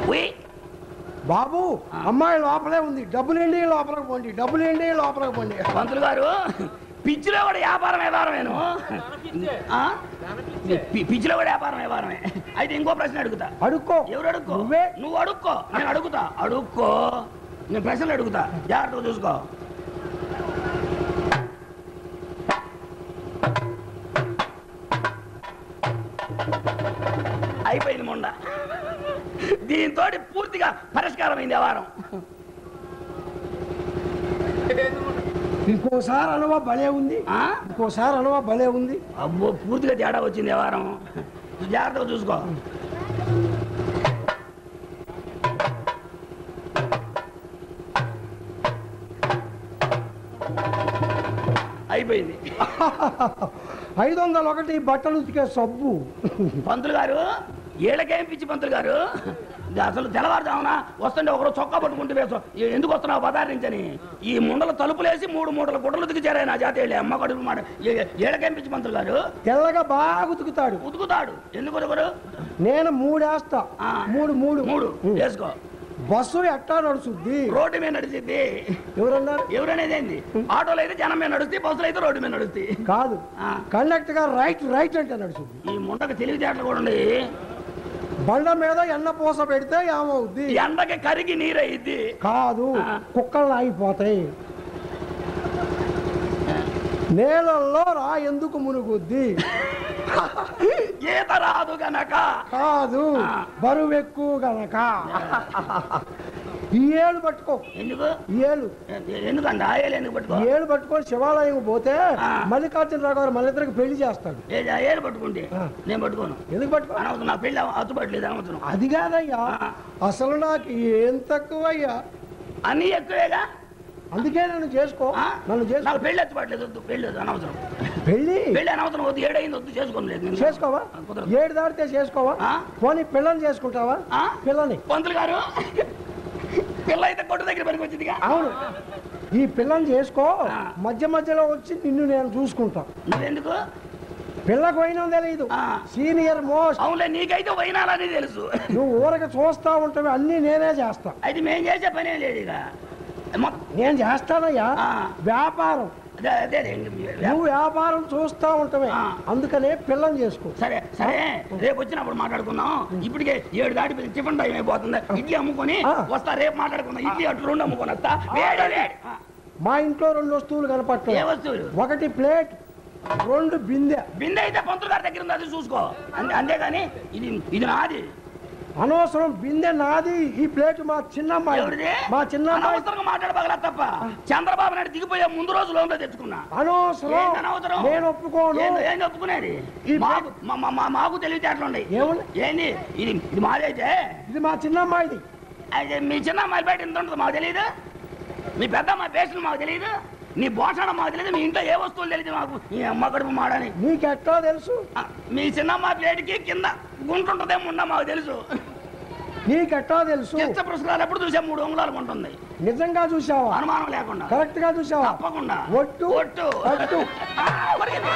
ఉయ్. బాబు అమ్మాయి లోపలే ఉంది డబ్బులు ఏంటి లోపలికి పోండి డబ్బులు ఏంటి లోపలికి పోండి పంతులు గారు పిచ్చిలో కూడా వ్యాపారం వ్యవహారమేను ఆ? పి- పిచ్చిలో కూడా వ్యాపారం వ్యవహారమే అయితే ఇంకో ప్రశ్న అడుగుతా అడుక్కో ఎవరు అడుక్కో నువ్వే నువ్వు అడుక్కో నేను అడుగుతా అడుక్కో నేను ప్రశ్నలు అడుగుతా జాగ్రత్తగా చూసుకో అయిపోయింది మొండ దీంతో పూర్తిగా పరిష్కారమైంది వ్యవహారం ఇంకోసారి అనవా భలే ఉంది ఆ? ఇంకోసారి అనవా భలే ఉంది అబ్బో పూర్తిగా తేడా వచ్చింది వ్యవహారం జాగ్రత్తగా చూసుకో అయిపోయింది ఐదు వందల ఒకటి బట్టలు ఉతికే సబ్బు పంతులు గారు ఏళ్ళకేం పిచ్చి పంతులు గారు ఇది అసలు తెల్లవారుజామున వస్తుంటే ఒకరు చొక్కా పట్టుకుంటూ వేసు ఎందుకు వస్తున్నావు బజార్ నుంచి అని ఈ ముండల తలుపులేసి మూడు మూటల గుడ్డలు దిగిచారే నా జాతి వెళ్ళి అమ్మ కడుపు మాట ఏ- ఏళ్ళకేం పిచ్చి పంతులు గారు తెల్లగా బాగా ఉతుకుతాడు ఉతుకుతాడు ఎందుకు ఉతుకుడు? నేను మూడేస్తా ఆ. మూడు మూడు మూడు వేసుకో బస్సు ఎట్టా నడుచుద్ది రోడ్డు మీద నడిచిద్ది ఎవరన్నారు ఎవరనేది ఏంది ఆటోలో అయితే జనం మీద నడుస్తాయి బస్సులు అయితే రోడ్డు మీద నడుస్తాయి కాదు ఆ. కండక్టర్ గా రైట్ రైట్ అంటే నడుచుద్ది ఈ ముండకు తెలివితేటలు కూడా ఉండి బండ మీద ఎన్న పూస పెడితే ఏమవుద్ది ఎండకి కరిగి నీరయిద్ది కాదు ఆ. కుక్కలు ఆగిపోతాయి నేలల్లో రా ఎందుకు మునుగుద్ది ఈత రాదు గనక కాదు ఆ. బరువు ఎక్కువ గనక ఈ ఏళ్ళు పట్టుకో ఎందుకు ఈ ఏళ్ళు ఎందుకంటే ఆయేలు ఎందుకు పట్టుకో ఈ ఏళ్ళు పట్టుకొని శివాలయం పోతే ఆ. మల్లికార్జునరావు గారు మన ఇద్దరికి పెళ్లి చేస్తాడు ఏ ఏలు పట్టుకుంటే ఆ. నేను పట్టుకోను ఎందుకు పట్టుకో అనవసరం నా పెళ్ళి అత్తుపట్టలేదు అనవసరం అది కాదయ్యా ఆ. అసలు నాకు ఏం తక్కువయ్యా అన్నీ ఎక్కువేగా అందుకే నన్ను చేసుకో ఆ? నన్ను చేసుకో నాకు పెళ్ళి ఎత్తుపట్టలేదు వద్దు పెళ్ళి వద్దు అనవసరం పెళ్ళి పెళ్ళి అనవసరం వద్దు ఏడైంది వద్దు చేసుకోలేదు నేను. చేసుకోవా ఆ, కుదరదు. ఏడు దాటితే చేసుకోవా ఆ? పోనీ పిల్లని చేసుకుంటావా ఆ? పిల్లని పంతులు గారు పిల్ల అయితే కొట్టు దగ్గర పనికి వచ్చిందిగా అవును ఈ పిల్లని చేసుకో ఆ. మధ్య మధ్యలో వచ్చి నిన్ను నేను చూసుకుంటా నువ్వెందుకు పిల్లకు పోయినా తెలియదు ఆ. సీనియర్ మోస్ట్ అవునులే నీకైతే వైనాలని తెలుసు నువ్వు ఊరక చూస్తా ఉంటావు అన్ని నేనే చేస్తా అయితే మేము చేసే పనే లేదు ఇక మొత్తం నేను చేస్తానయ్యా ఆ. వ్యాపారం అదే అదే అదే. నువ్వు వ్యాపారం చూస్తా ఉంటావే ఆ. అందుకనే పిల్లని చేసుకో సరే సరే రేపు వచ్చినప్పుడు మాట్లాడుకుందాం ఇప్పటికే ఏడు దాటి టిఫిన్ టైం అయిపోతుంది ఇడ్లీ అమ్ముకొని ఆ. వస్తా రేపు మాట్లాడుకుందాం ఇడ్లీ అటు రెండు అమ్ముకొని వస్తా వేడి వేడి ఆ, మా ఇంట్లో రెండు వస్తువులు ఏ కనపట్లేదు వస్తువులు ఒకటి ప్లేట్ రెండు బిందె బిందె అయితే పంతులు గారి దగ్గర ఉంది అది చూసుకో అంతే అంతేగాని ఇది ఇది నాది అనవసరం బిందె నాది ఈ ప్లేట్ మా చిన్నమ్మాయి ఎవరిది మా చిన్నమ్మాయి అనవసరంగా మాట్లాడబగల తప్ప చంద్రబాబు నాయుడు దిగిపోయే ముందు రోజు లోన్లో తెచ్చుకున్నా అనవసరం ఏంది అనవసరం? నేను ఒప్పుకోను ఏంది- ఏంది ఒప్పుకునేది ఈ మాకు మా- మా- మా- మాకు తెలివితేటలు ఉన్నాయి ఏముంది? ఏంది ఇది ఇది మాదైతే ఇది మా చిన్నమ్మాయిది అయితే మీ చిన్న అమ్మాయి బయట ఎంత ఉంటుంది మాకు తెలియదు మీ పెద్ద అమ్మాయి పేషెంట్ మాకు తెలియదు నీ భోషణ మాకు తెలియదు మీ ఇంట్లో ఏ వస్తువులు తెలియదు మాకు మీ అమ్మ కడుపు మాడని నీకెట్లా తెలుసు ఆ, మీ చిన్నమ్మ ప్లేట్కి కింద గుంటుంటదేమో ఉండ మాకు తెలుసు నీకెట్లా తెలుసు చిత్త పురస్కారాలు ఎప్పుడు చూసా మూడు అంగుళాలకు ఉంటుంది నిజంగా చూసావా అనుమానం లేకుండా కరెక్ట్ గా చూసావా తప్పకుండా ఒట్టు ఒట్టు ఒట్టు ఆ, కొరికింది.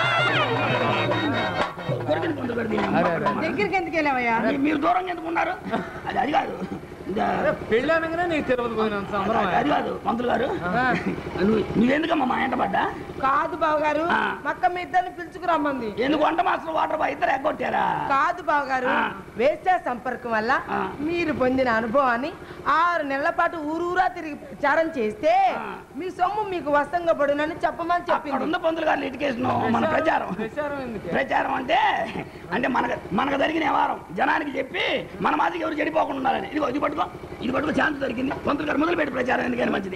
కొరికింది పంతులు గారు, దీని అమ్మ కడుపు మాడ. దగ్గరికి ఎందుకు వెళ్ళావయ్యా మీ- మీరు దూరంగా ఎందుకు ఉన్నారు అది అది కాదు ఇదా, పెళ్ళి అనగానే నీకు తిరుపతి పోయినంత సంబరం అది కాదు పంతులు గారు నువ్వు నువ్వెందుకమ్మా మా ఎంట పడ్డా కాదు బావగారు ఆ. మక్క మీ ఇద్దరిని పిలుచుకురమ్మంది ఎందుకు వంట మాస్టర్ వాటర్ బాయ్ ఇద్దరు ఎగ్గొట్టారా కాదు బావగారు ఆ. వేశ్య సంపర్కం వల్ల ఆ. మీరు పొందిన అనుభవాన్ని ఆరు నెలల పాటు ఊరూరా తిరిగి ప్రచారం చేస్తే ఆ. మీ సొమ్ము మీకు వస్తంగా పడునని చెప్పమని అక్కడ చెప్పింది ఉన్న పంతులు గారు లిటికేషన్ మన ప్రచారం ప్రచారం ఎందుకు ప్రచారం అంటే అంటే మనకు మనకు జరిగిన వ్యవహారం జనానికి చెప్పి మన మాదిరి ఎవరు చెడిపోకుండా ఉండాలని ఇదిగో ఇది పట్టుకో ఇది పట్టుకో ఛాన్స్ దొరికింది పంతులు గారు మొదలుపెట్టి ప్రచారం ఎందుకని మంచిది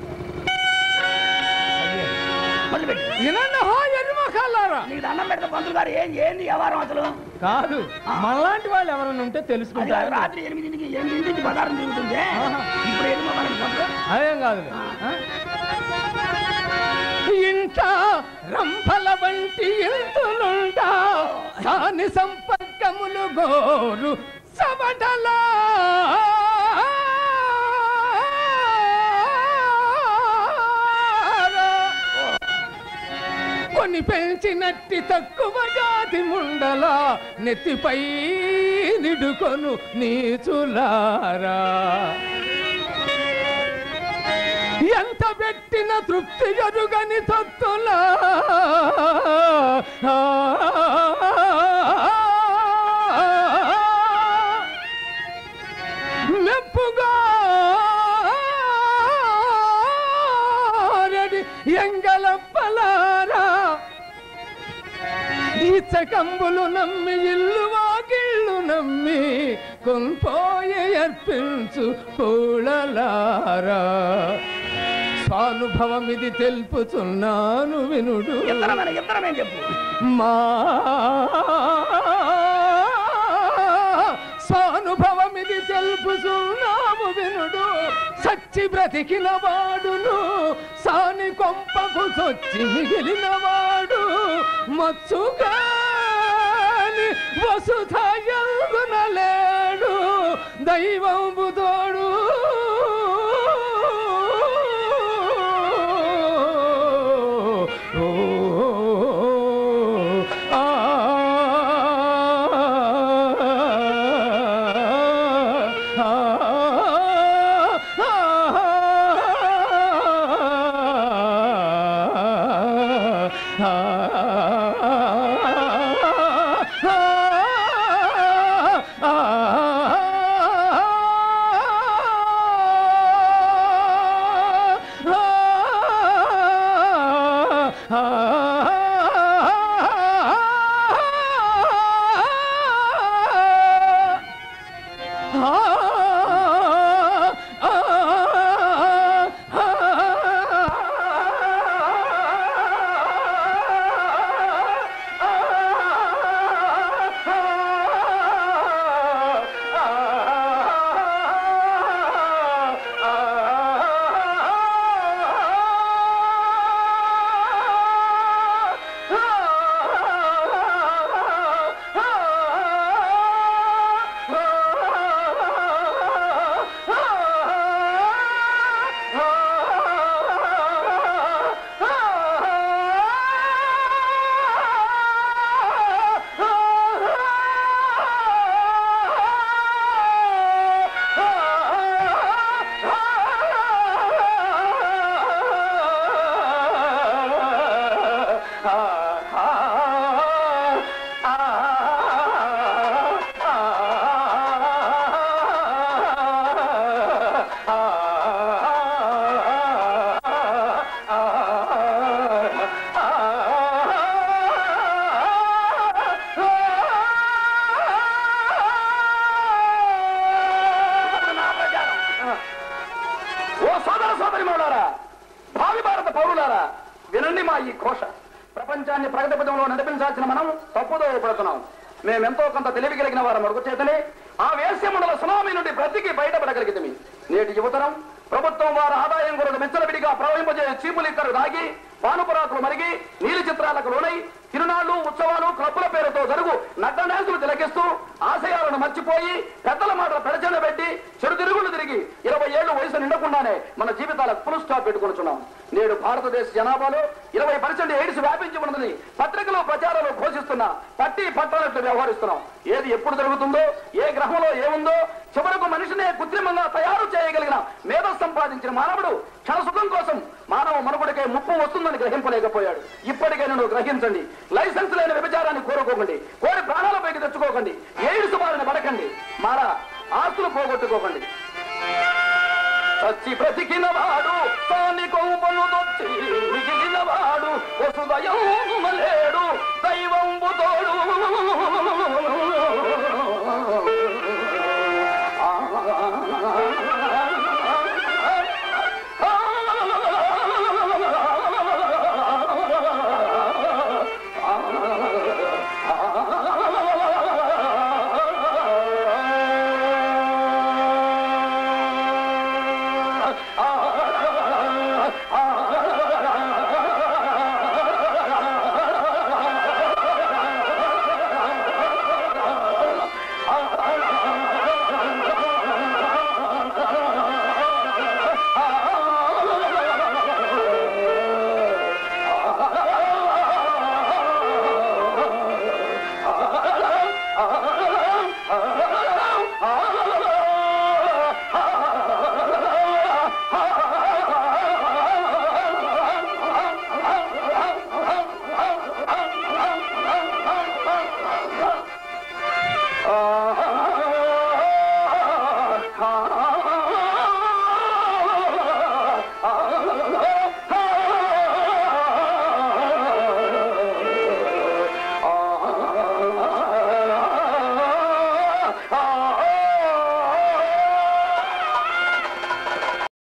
మొదలుపెట్టి వినండి హో ఎరుమకాలారా నీకు దండం పెడితే పంతులు గారు ఏం ఏంది వ్యవహారం అసలు కాదు మనలాంటి వాళ్ళు ఎవరైనా ఉంటే అది తెలుసుకుంటారు రాత్రి ఎనిమిదింటికి ఎనిమిదింటికి పదార్థం తిరుగుతుంది ఇప్పుడు ఏమో మనం పంతులు అదేం కాదు ఇంట రంపల వంటి ఇంతులుంటా దాని సంపర్కములు గోరు సబటలా కొని పెంచినట్టి తక్కువ జాతి ముండల నెత్తిపై నిడుకొను నీచులారా ఎంత పెట్టిన తృప్తి జరుగని తత్తులా మెప్పుగా రెడి ఎంగలప్పలారా ఇచ్చకంబులు నమ్మి ఇల్లు వాకిళ్ళు నమ్మి కొంపోయి అర్పించు పూళలారా స్వానుభవమిది తెలుపుతున్నాను వినుడు ఇద్దరమని ఇద్దరమేం చెప్పు మా స్వానుభవమిది తెలుపుతున్నాము వినుడు సచ్చి బ్రతికిన వాడును సాని కొంపకు సొచ్చి మిగిలిన వాడు మచ్చుగాని వసుధయందున లేడు దైవంబు తోడు ఆ నా ప్రచారం. ఓ సోదర సోదరి భావి భారత పౌరులారా వినండి మా ఈ ఘోష ప్రపంచాన్ని ప్రగతి పథంలో నడిపించాల్సిన మనం తప్పుదో పడుతున్నాం మేమెంతో కొంత తెలివి కలిగిన వారం అడుగు చేతనే ఆ వేశ్యమండల సునామీ నుండి బ్రతికి బయటపడగలిగితే నేటి యువతరం ప్రభుత్వం వారి ఆదాయం కొరకు మెచ్చలవిడిగా ప్రవహింపజేయ చీపులిక్కరు దాగి పానుపురాకులు మరిగి నీలి చిత్రాలకు లోనై తిరునాళ్లు ఉత్సవాలు క్లబ్బుల పేరుతో జరుగు నడ్డ డాన్సులు తిలకిస్తూ ఆశయాలను మర్చిపోయి పెద్దల మాటలు పెడచెండ పెట్టి చెడు తిరుగులు తిరిగి ఇరవై ఏళ్ళు వయసు నిండకుండానే మన జీవితాలకు ఫుల్ స్టాప్ పెట్టుకుంటున్నాం నేడు భారతదేశ జనాభాలో ఇరవై పర్సెంట్ ఎయిడ్స్ వ్యాపించి ఉన్నదని పత్రికలో ప్రచారంలో ఘోషిస్తున్నా పట్టి పట్టనట్లు వ్యవహరిస్తున్నాం ఏది ఎప్పుడు జరుగుతుందో ఏ గ్రహంలో ఏముందో చివరకు మనిషినే కృత్రిమంగా తయారు చేయగలిగిన మేధ సంపాదించిన మానవుడు క్షణసుఖం కోసం మానవ మనుగడకే ముప్పు వస్తుందని గ్రహింపలేకపోయాడు ఇప్పటికైనా నువ్వు గ్రహించండి లైసెన్స్ లేని వ్యభిచారాన్ని కోరుకోకండి కోరి ప్రాణాలపైకి తెచ్చుకోకండి ఏడుసు బారిన పడకండి మారా ఆస్తులు పోగొట్టుకోకండి చచ్చి బ్రతికిన వాడు తాని కొంపను దొచ్చి మిగిలిన వాడు వసుదయం లేడు దైవంబు తోడు